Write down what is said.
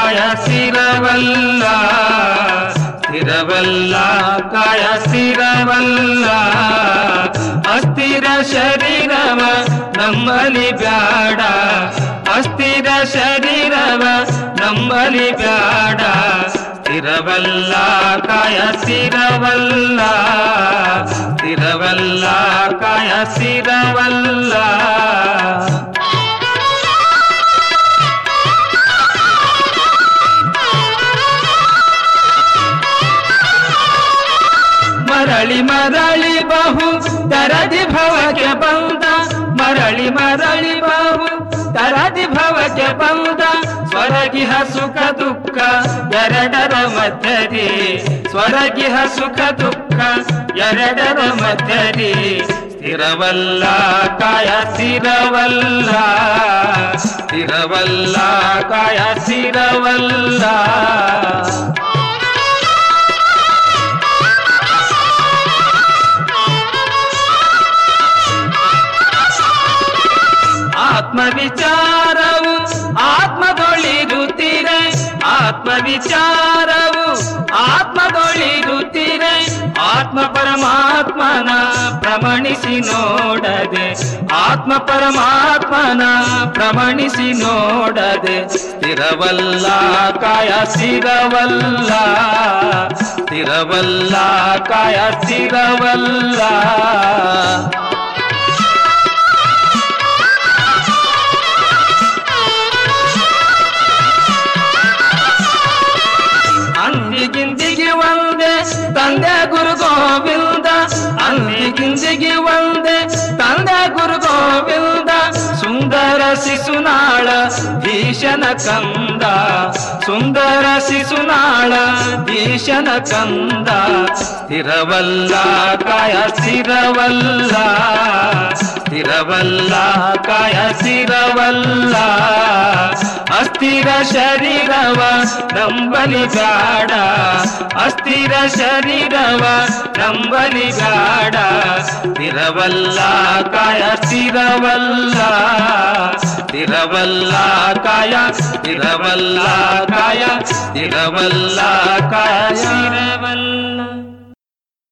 ಕಾಯ ಸ್ಥಿರವಲ್ಲ ಸ್ಥಿರವಲ್ಲ ಕಾಯ ಸ್ಥಿರವಲ್ಲ ಅಸ್ಥಿರ ಶರೀರವ ನಮ್ಮಲಿ ಬ್ಯಾಡ ಅಸ್ಥಿರ ಶರೀರವ ನಮ್ಮಲಿ ಬ್ಯಾಡ ಸ್ಥಿರವಲ್ಲ ಕಾಯ ಸ್ಥಿರವಲ್ಲ ಸ್ಥಿರವಲ್ಲ ಕಾಯ ಸ್ಥಿರವಲ್ಲ ಮರಳಿ ಮರಳಿ ಬಹು ತರದಿ ಭವಕ್ಕೆ ಬಂದ ಮರಳಿ ಮರಳಿ ಬಹು ತರದಿ ಭವಕ್ಕೆ ಬಂದ ಸ್ವರಗಿಹ ಸುಖ ದುಃಖ ಎರಡರ ಮಧ್ಯದಿ ಸ್ವರಗಿಹ ಸುಖ ದುಃಖ ಎರಡರ ಮಧ್ಯದಿ ಸ್ಥಿರವಲ್ಲ ಕಾಯ ಸ್ಥಿರವಲ್ಲ ಸ್ಥಿರವಲ್ಲ ಕಾಯ ಸ್ಥಿರವಲ್ಲ ಆತ್ಮವಿಚಾರವು ಆತ್ಮದೊಳಿರುತ್ತೀರೆ ಆತ್ಮವಿಚಾರವು ಆತ್ಮದೊಳಿರುತ್ತೀರೆ ಆತ್ಮ ಪರಮಾತ್ಮನ ಪ್ರಮಣಿಸಿ ನೋಡದೆ ಆತ್ಮ ಪರಮಾತ್ಮನ ಪ್ರಮಣಿಸಿ ನೋಡದೆ ಸ್ಥಿರವಲ್ಲ ಕಾಯ ಸ್ಥಿರವಲ್ಲ ಸ್ಥಿರವಲ್ಲ ಕಾಯ ಸ್ಥಿರವಲ್ಲ ಅಂದಿಗಿಂದಿಗೆ ಒಂದೇ ತಂದೆ ಗುರು ಗೋವಿಂದ ಅಂದಿಗಿಂದಿಗೆ ಒಂದೇ ತಂದೆ ಗುರು ಗೋವಿಂದ ಸುಂದರ ಶಿಶುನಾಳ ಭೀಷಣ ಕಂದ ಸುಂದರ ಶಿಶುನಾಳ ಭೀಷಣ ಕಂದ ಸ್ಥಿರವಲ್ಲ ಕಾಯ ಸ್ಥಿರವಲ್ಲ ಸ್ಥಿರವಲ್ಲ ಕಾಯ ಸ್ಥಿರವಲ್ಲ ಅಸ್ಥಿರ ಶರೀರವ ನಂಬಲಿ ಬೇಡ ಅಸ್ಥಿರ ಶರೀರವ ನಂಬಲಿ ಬೇಡ ಸ್ಥಿರವಲ್ಲ ಕಾಯ ಸ್ಥಿರವಲ್ಲ ಸ್ಥಿರವಲ್ಲ ಕಾಯ ಸ್ಥಿರವಲ್ಲ ಕಾಯ ಸ್ಥಿರವಲ್ಲ ಕಾಯ ಸ್ಥಿರವಲ್ಲ